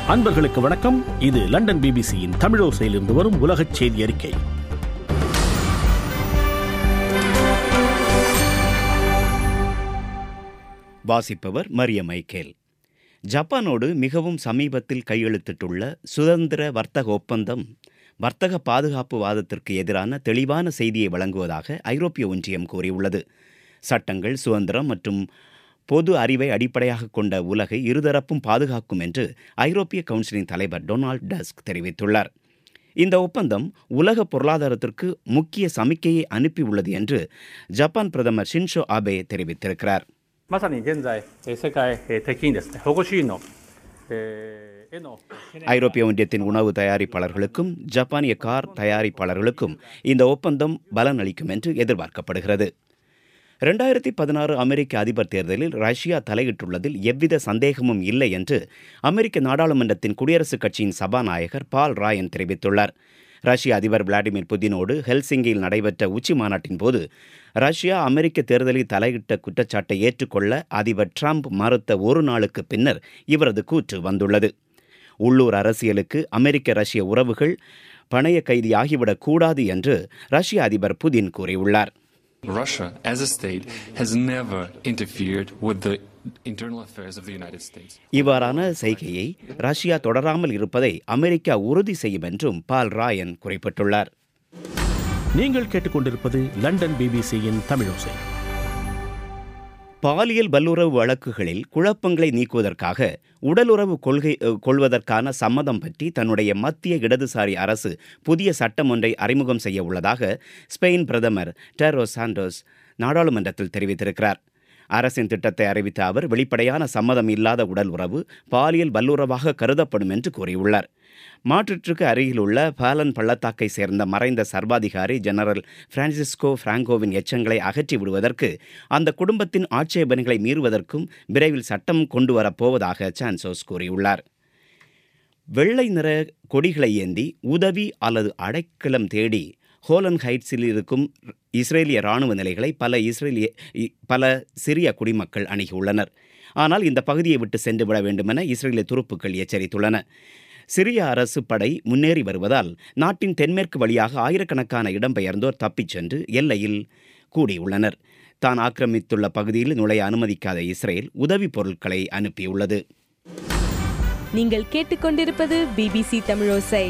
அன்பர்களுக்கு வணக்கம் இது லண்டன் பிபிசியின் தமிழோசையிலிருந்து வரும் உலகச் செய்தி அறிக்கை வாசிப்பவர் மரிய மைக்கேல் ஜப்பானோடு மிகவும் சமீபத்தில் கையெழுத்திட்டுள்ள சுதந்திர வர்த்தக ஒப்பந்தம் வர்த்தக பாதுகாப்பு வாதத்திற்கு எதிரான தெளிவான செய்தியை வழங்குவதாக ஐரோப்பிய ஒன்றியம் கூறியுள்ளது சட்டங்கள் சுதந்திரம் மற்றும் பொது அறிவை அடிப்படையாக கொண்ட உலகை இருதரப்பும் பாதுகாக்கும் என்று ஐரோப்பிய கவுன்சிலின் தலைவர் டொனால்ட் டஸ்க் தெரிவித்துள்ளார் இந்த ஒப்பந்தம் உலக பொருளாதாரத்திற்கு முக்கிய சமிக்கையை அனுப்பியுள்ளது என்று ஜப்பான் பிரதமர் ஷின்ஷோ ஆபே தெரிவித்திருக்கிறார் まさに現在、えー世界えー的にですね保護主義の、えーへの懸念 ஐரோப்பிய ஒன்றியத்தின் உணவு தயாரிப்பாளர்களுக்கும் ஜப்பானிய கார் தயாரிப்பாளர்களுக்கும் இந்த ஒப்பந்தம் பலன் அளிக்கும் என்று எதிர்பார்க்கப்படுகிறது ரெண்டாயிரத்தி பதினாறு அமெரிக்க அதிபர் தேர்தலில் ரஷ்யா தலையிட்டுள்ளதில் எவ்வித சந்தேகமும் இல்லை என்று அமெரிக்க நாடாளுமன்றத்தின் குடியரசுக் கட்சியின் சபாநாயகர் பால் ராயன் தெரிவித்துள்ளார் ரஷ்ய அதிபர் விளாடிமிர் புதினோடு ஹெல்சிங்கியில் நடைபெற்ற உச்சி மாநாட்டின் போது ரஷ்யா அமெரிக்க தேர்தலில் தலையிட்ட குற்றச்சாட்டை ஏற்றுக்கொள்ள அதிபர் ட்ரம்ப் மறுத்த ஒரு நாளுக்கு பின்னர் இவரது கூற்று வந்துள்ளது உள்ளூர் அரசியலுக்கு அமெரிக்க ரஷ்ய உறவுகள் பணைய கைதியாகிவிடக் கூடாது என்று ரஷ்ய அதிபர் புதின் கூறியுள்ளார் Russia, as a state, has never interfered with the internal affairs of the United States. இவ்வாறான செய்கையை ரஷ்யா தொடராமல் இருப்பதை அமெரிக்கா உறுதி செய்யும் என்றும் பால் ராயன் குறிப்பிட்டுள்ளார் நீங்கள் கேட்டுக்கொண்டிருப்பது லண்டன் பிபிசியின் தமிழோசை பாலியல் வல்லுறவு வழக்குகளில் குழப்பங்களை நீக்குவதற்காக உடலுறவு கொள்கை அ, கொள்வதற்கான சம்மதம் பற்றி தன்னுடைய மத்திய இடதுசாரி அரசு புதிய சட்டம் ஒன்றை அறிமுகம் செய்ய உள்ளதாக ஸ்பெயின் பிரதமர் டெரோ சாண்டோஸ் நாடாளுமன்றத்தில் தெரிவித்திருக்கிறார் அரசின் திட்டத்தை அறிவித்த அவர் வெளிப்படையான சம்மதம் இல்லாத உடல் உறவு பாலியல் வல்லுறவாக கருதப்படும் என்று கூறியுள்ளார் மாற்றிற்கு அருகில் உள்ள பாலன் பள்ளத்தாக்கை சேர்ந்த மறைந்த சர்வாதிகாரி ஜெனரல் பிரான்சிஸ்கோ பிராங்கோவின் எச்சங்களை அகற்றி விடுவதற்கு அந்த குடும்பத்தின் ஆட்சேபனைகளை மீறுவதற்கும் விரைவில் சட்டம் கொண்டு வரப்போவதாக சான்சோஸ் கூறியுள்ளார் வெள்ளை நிற கொடிகளை ஏந்தி உதவி அல்லது அடைக்கலம் தேடி ஹோலன் ஹைட்ஸில் இருக்கும் இஸ்ரேலிய இராணுவ நிலைகளை பல இஸ்ரேலிய இ- பல சிறிய குடிமக்கள் அணுகியுள்ளனர் ஆனால் இந்த பகுதியை விட்டு சென்று விட வேண்டுமென இஸ்ரேலிய துருப்புக்கள் எச்சரித்துள்ளன சிரிய அரசு படை முன்னேறி வருவதால் நாட்டின் தென்மேற்கு வழியாக ஆயிரக்கணக்கான இடம்பெயர்ந்தோர் தப்பிச் சென்று எல்லையில் கூடியுள்ளனர் தான் ஆக்கிரமித்துள்ள பகுதியில் நுழைய அனுமதிக்காத இஸ்ரேல் உதவிப் பொருட்களை அனுப்பியுள்ளது நீங்கள் கேட்டுக்கொண்டிருப்பது பிபிசி தமிழோசை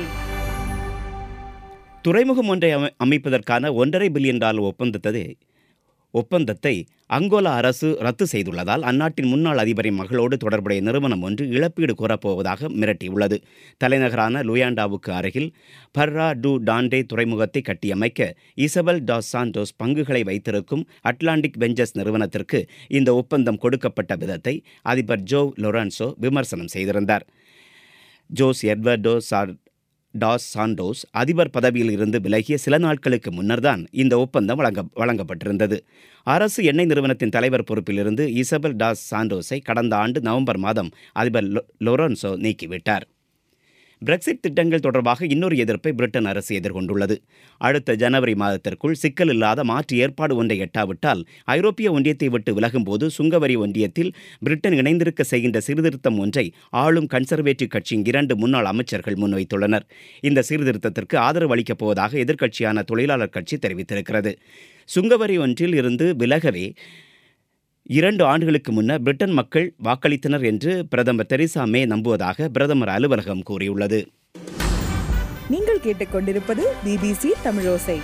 துறைமுகம் ஒன்றை அமை- அமைப்பதற்கான ஒன்றரை பில்லியன் டாலர் ஒப்பந்தத்தை ஒப்பந்தத்தை அங்கோலா அரசு ரத்து செய்துள்ளதால் அந்நாட்டின் முன்னாள் அதிபரின் மகளோடு தொடர்புடைய நிறுவனம் ஒன்று இழப்பீடு கோரப்போவதாக மிரட்டியுள்ளது தலைநகரான லுயாண்டாவுக்கு அருகில் பர்ரா டு டாண்டே துறைமுகத்தை கட்டியமைக்க இசபெல் டாஸ் சாண்டோஸ் பங்குகளை வைத்திருக்கும் அட்லாண்டிக் வெஞ்சர்ஸ் நிறுவனத்திற்கு இந்த ஒப்பந்தம் கொடுக்கப்பட்ட விதத்தை அதிபர் ஜோ லொரான்சோ விமர்சனம் செய்திருந்தார் ஜோஸ் எட்வர்டோ சார் டாஸ் சாண்டோஸ் அதிபர் பதவியில் இருந்து விலகிய சில நாட்களுக்கு முன்னர்தான் இந்த ஒப்பந்தம் வழங்க வழங்கப்பட்டிருந்தது அரசு எண்ணெய் நிறுவனத்தின் தலைவர் பொறுப்பிலிருந்து இசபெல் டாஸ் சாண்டோஸை கடந்த ஆண்டு நவம்பர் மாதம் அதிபர் லொ- லொரன்சோ நீக்கிவிட்டார் பிரெக்சிட் திட்டங்கள் தொடர்பாக இன்னொரு எதிர்ப்பை பிரிட்டன் அரசு எதிர்கொண்டுள்ளது அடுத்த ஜனவரி மாதத்திற்குள் சிக்கல் இல்லாத மாற்று ஏற்பாடு ஒன்றை எட்டாவிட்டால் ஐரோப்பிய ஒன்றியத்தை விட்டு விலகும்போது சுங்கவரி ஒன்றியத்தில் பிரிட்டன் இணைந்திருக்க செய்கின்ற சீர்திருத்தம் ஒன்றை ஆளும் கன்சர்வேட்டிவ் கட்சியின் இரண்டு முன்னாள் அமைச்சர்கள் முன்வைத்துள்ளனர் இந்த சீர்திருத்தத்திற்கு ஆதரவு அளிக்கப் போவதாக எதிர்க்கட்சியான தொழிலாளர் கட்சி தெரிவித்திருக்கிறது சுங்கவரி ஒன்றில் இருந்து விலகவே இரண்டு ஆண்டுகளுக்கு முன்னர் பிரிட்டன் மக்கள் வாக்களித்தனர் என்று பிரதமர் தெரேசா மே நம்புவதாக பிரதமர் அலுவலகம் கூறியுள்ளது நீங்கள் கேட்டுக்கொண்டிருப்பது பிபிசி தமிழோசை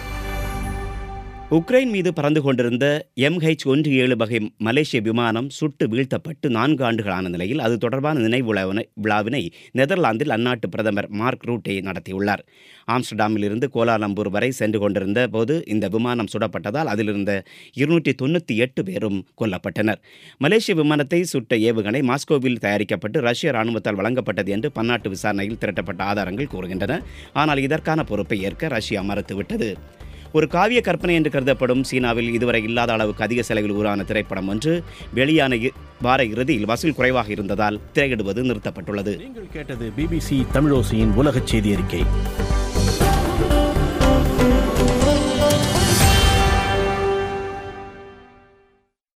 உக்ரைன் மீது பறந்து கொண்டிருந்த எம்ஹெச் ஒன்று ஏழு வகை மலேசிய விமானம் சுட்டு வீழ்த்தப்பட்டு நான்கு ஆண்டுகளான நிலையில் அது தொடர்பான நினைவு விழாவினை- விழாவினை நெதர்லாந்தில் அந்நாட்டு பிரதமர் மார்க் ரூட்டே நடத்தியுள்ளார் ஆம்ஸ்டர்டாமில் இருந்து கோலாலம்பூர் வரை சென்று கொண்டிருந்த போது இந்த விமானம் சுடப்பட்டதால் அதிலிருந்த இருநூற்றி தொண்ணூற்றி எட்டு பேரும் கொல்லப்பட்டனர் மலேசிய விமானத்தை சுட்ட ஏவுகணை மாஸ்கோவில் தயாரிக்கப்பட்டு ரஷ்ய ராணுவத்தால் வழங்கப்பட்டது என்று பன்னாட்டு விசாரணையில் திரட்டப்பட்ட ஆதாரங்கள் கூறுகின்றன ஆனால் இதற்கான பொறுப்பை ஏற்க ரஷ்யா மறுத்துவிட்டது ஒரு காவிய கற்பனை என்று கருதப்படும் சீனாவில் இதுவரை இல்லாத அளவுக்கு அதிக செலவில் உருவான திரைப்படம் ஒன்று வெளியான இ- வார இறுதியில் வசூல் குறைவாக இருந்ததால் திரையிடுவது நிறுத்தப்பட்டுள்ளது நீங்கள் கேட்டது பிபிசி தமிழோசையின் உலகச் செய்தி அறிக்கை